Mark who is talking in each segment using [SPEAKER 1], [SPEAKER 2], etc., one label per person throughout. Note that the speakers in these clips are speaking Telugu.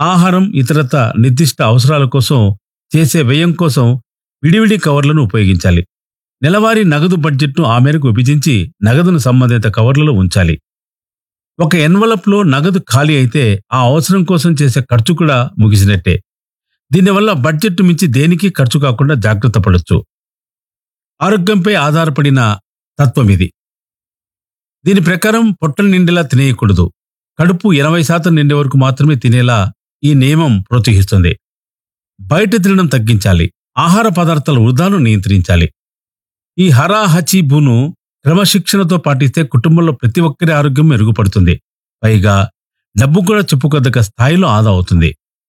[SPEAKER 1] ఆహారం ఇతరత నిర్దిష్ట అవసరాల కోసం చేసే వ్యయం కోసం విడివిడి కవర్లను ఉపయోగించాలి నెలవారీ నగదు బడ్జెట్ను ఆ మేరకు విభజించి నగదును సంబంధిత కవర్లలో ఉంచాలి ఒక ఎన్వలప్లో నగదు ఖాళీ అయితే ఆ అవసరం కోసం చేసే ఖర్చు కూడా ముగిసినట్టే దీనివల్ల బడ్జెట్ మించి దేనికి ఖర్చు కాకుండా జాగ్రత్త పడొచ్చు ఆరోగ్యంపై ఆధారపడిన తత్వం ఇది దీని ప్రకారం పొట్టలు నిండేలా తినేయకూడదు కడుపు ఎనభై శాతం నిండే వరకు మాత్రమే తినేలా ఈ నియమం ప్రోత్సహిస్తుంది బయట తినడం తగ్గించాలి ఆహార పదార్థాల వృధాను నియంత్రించాలి ఈ హరా హచి బును క్రమశిక్షణతో పాటిస్తే కుటుంబంలో ప్రతి ఒక్కరి ఆరోగ్యం మెరుగుపడుతుంది పైగా డబ్బు కూడా చెప్పుకోదగ్గ స్థాయిలో ఆదా అవుతుంది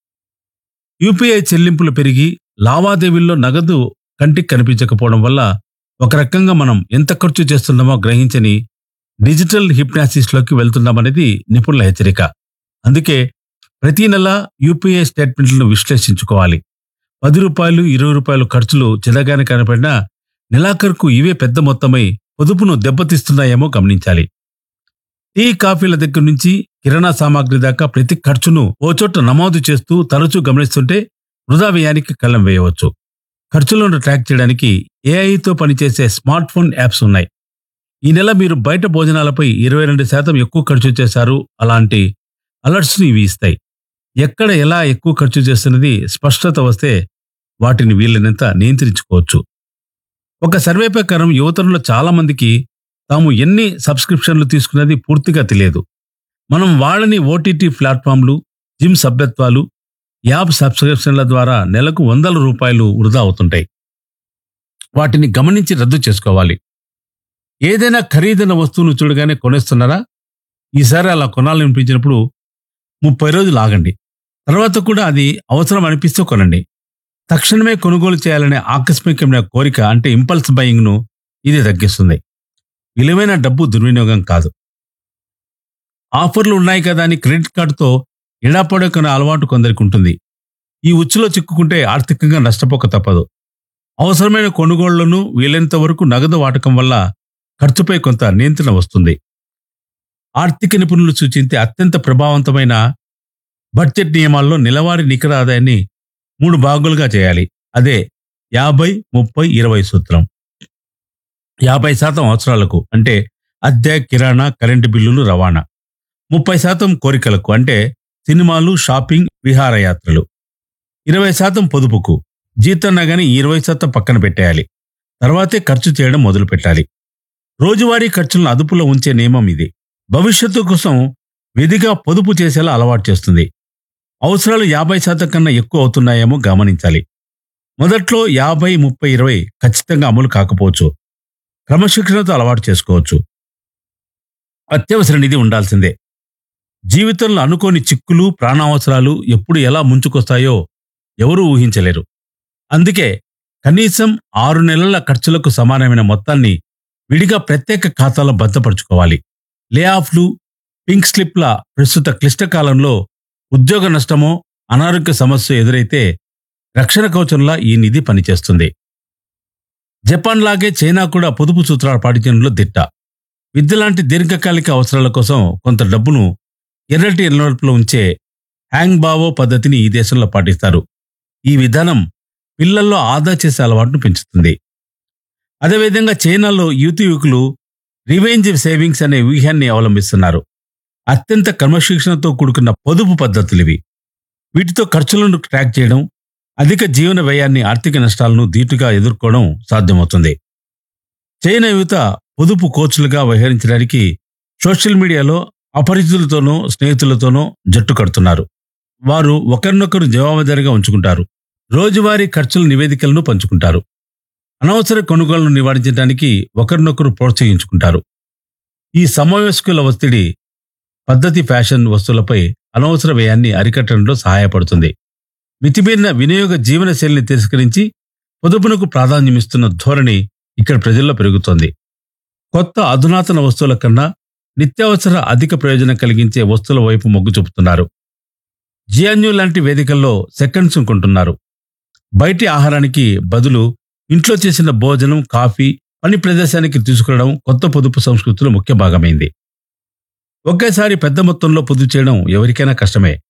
[SPEAKER 1] యూపీఐ చెల్లింపులు పెరిగి లావాదేవీల్లో నగదు కంటికి కనిపించకపోవడం వల్ల ఒక రకంగా మనం ఎంత ఖర్చు చేస్తున్నామో గ్రహించని డిజిటల్ హిప్నాసిస్లోకి వెళ్తున్నామనేది నిపుణుల హెచ్చరిక అందుకే ప్రతి నెల యూపీఐ స్టేట్మెంట్లను విశ్లేషించుకోవాలి పది రూపాయలు ఇరవై రూపాయలు ఖర్చులు చిన్నగానే కనపడినా నెలాఖరుకు ఇవే పెద్ద మొత్తమై పొదుపును దెబ్బతీస్తున్నాయేమో గమనించాలి టీ కాఫీల దగ్గర నుంచి కిరాణా సామాగ్రి దాకా ప్రతి ఖర్చును ఓ చోట నమోదు చేస్తూ తరచూ గమనిస్తుంటే వృధా వ్యయానికి కళ్ళం వేయవచ్చు ఖర్చులను ట్రాక్ చేయడానికి ఏఐతో పనిచేసే స్మార్ట్ ఫోన్ యాప్స్ ఉన్నాయి ఈ నెల మీరు బయట భోజనాలపై ఇరవై రెండు శాతం ఎక్కువ ఖర్చు చేశారు అలాంటి అలర్ట్స్ని ఇవి ఇస్తాయి ఎక్కడ ఎలా ఎక్కువ ఖర్చు చేస్తున్నది స్పష్టత వస్తే వాటిని వీలైనంత నియంత్రించుకోవచ్చు ఒక సర్వే ప్రకారం యువతరంలో చాలా మందికి తాము ఎన్ని సబ్స్క్రిప్షన్లు తీసుకున్నది పూర్తిగా తెలియదు మనం వాళ్ళని ఓటీటీ ప్లాట్ఫామ్లు జిమ్ సభ్యత్వాలు యాప్ సబ్స్క్రిప్షన్ల ద్వారా నెలకు వందల రూపాయలు వృధా అవుతుంటాయి వాటిని గమనించి రద్దు చేసుకోవాలి ఏదైనా ఖరీదైన వస్తువును చూడగానే కొనేస్తున్నారా ఈసారి అలా కొనాలనిపించినప్పుడు ముప్పై రోజులు ఆగండి తర్వాత కూడా అది అవసరం అనిపిస్తే కొనండి తక్షణమే కొనుగోలు చేయాలనే ఆకస్మికమైన కోరిక అంటే ఇంపల్స్ బయింగ్ను ఇది తగ్గిస్తుంది విలువైన డబ్బు దుర్వినియోగం కాదు ఆఫర్లు ఉన్నాయి కదా అని క్రెడిట్ కార్డుతో ఎడాపడకునే అలవాటు కొందరికి ఉంటుంది ఈ ఉచ్చులో చిక్కుకుంటే ఆర్థికంగా నష్టపోక తప్పదు అవసరమైన కొనుగోళ్లను వీలైనంత వరకు నగదు వాడకం వల్ల ఖర్చుపై కొంత నియంత్రణ వస్తుంది ఆర్థిక నిపుణులు సూచించే అత్యంత ప్రభావవంతమైన బడ్జెట్ నియమాల్లో నెలవారీ నికర ఆదాయాన్ని మూడు భాగాలుగా చేయాలి అదే యాభై ముప్పై ఇరవై సూత్రం యాభై శాతం అవసరాలకు అంటే అద్దె కిరాణా కరెంటు బిల్లులు రవాణా ముప్పై శాతం కోరికలకు అంటే సినిమాలు షాపింగ్ విహారయాత్రలు ఇరవై శాతం పొదుపుకు జీతం నగని ఇరవై శాతం పక్కన పెట్టేయాలి తర్వాతే ఖర్చు చేయడం మొదలు పెట్టాలి రోజువారీ ఖర్చులను అదుపులో ఉంచే నియమం ఇది భవిష్యత్తు కోసం విధిగా పొదుపు చేసేలా అలవాటు చేస్తుంది అవసరాలు యాభై శాతం కన్నా ఎక్కువ అవుతున్నాయేమో గమనించాలి మొదట్లో యాభై ముప్పై ఇరవై ఖచ్చితంగా అమలు కాకపోవచ్చు క్రమశిక్షణతో అలవాటు చేసుకోవచ్చు అత్యవసర నిధి ఉండాల్సిందే జీవితంలో అనుకోని చిక్కులు ప్రాణావసరాలు ఎప్పుడు ఎలా ముంచుకొస్తాయో ఎవరూ ఊహించలేరు అందుకే కనీసం ఆరు నెలల ఖర్చులకు సమానమైన మొత్తాన్ని విడిగా ప్రత్యేక ఖాతాలో భద్రపరుచుకోవాలి లేఆఫ్లు పింక్ స్లిప్ల ప్రస్తుత క్లిష్టకాలంలో ఉద్యోగ నష్టమో అనారోగ్య సమస్య ఎదురైతే రక్షణ కవచంలా ఈ నిధి పనిచేస్తుంది జపాన్ లాగే చైనా కూడా పొదుపు సూత్రాలు పాటించడంలో దిట్ట విద్య లాంటి దీర్ఘకాలిక అవసరాల కోసం కొంత డబ్బును ఎర్రటి ఎన్వలప్లో ఉంచే హ్యాంగ్ బావో పద్ధతిని ఈ దేశంలో పాటిస్తారు ఈ విధానం పిల్లల్లో ఆదా చేసే అలవాటును పెంచుతుంది అదేవిధంగా చైనాలో యువతి యువకులు రివెంజ్ సేవింగ్స్ అనే వ్యూహాన్ని అవలంబిస్తున్నారు అత్యంత క్రమశిక్షణతో కూడుకున్న పొదుపు పద్ధతులు ఇవి వీటితో ఖర్చులను ట్రాక్ చేయడం అధిక జీవన వ్యయాన్ని ఆర్థిక నష్టాలను ధీటుగా ఎదుర్కోవడం సాధ్యమవుతుంది చైనా యువత పొదుపు కోచ్లుగా వ్యవహరించడానికి సోషల్ మీడియాలో అపరిచితులతోనో స్నేహితులతోనో జట్టు కడుతున్నారు వారు ఒకరినొకరు జవాబుదారీగా ఉంచుకుంటారు రోజువారీ ఖర్చుల నివేదికలను పంచుకుంటారు అనవసర కొనుగోళ్లను నివారించడానికి ఒకరినొకరు ప్రోత్సహించుకుంటారు ఈ సమవయస్కుల ఒత్తిడి పద్ధతి ఫ్యాషన్ వస్తువులపై అనవసర వ్యయాన్ని అరికట్టడంలో సహాయపడుతుంది మితిమీరిన వినియోగ జీవన శైలిని తిరస్కరించి పొదుపునకు ప్రాధాన్యమిస్తున్న ధోరణి ఇక్కడ ప్రజల్లో పెరుగుతోంది కొత్త అధునాతన వస్తువుల కన్నా నిత్యావసర అధిక ప్రయోజనం కలిగించే వస్తువుల వైపు మొగ్గు చూపుతున్నారు జియాన్యూ లాంటి వేదికల్లో సెకండ్స్ కొంటున్నారు బయటి ఆహారానికి బదులు ఇంట్లో చేసిన భోజనం కాఫీ పని ప్రదేశానికి తీసుకురావడం కొత్త పొదుపు సంస్కృతిలో ముఖ్య భాగమైంది ఒకేసారి పెద్ద మొత్తంలో పొదుపు చేయడం ఎవరికైనా కష్టమే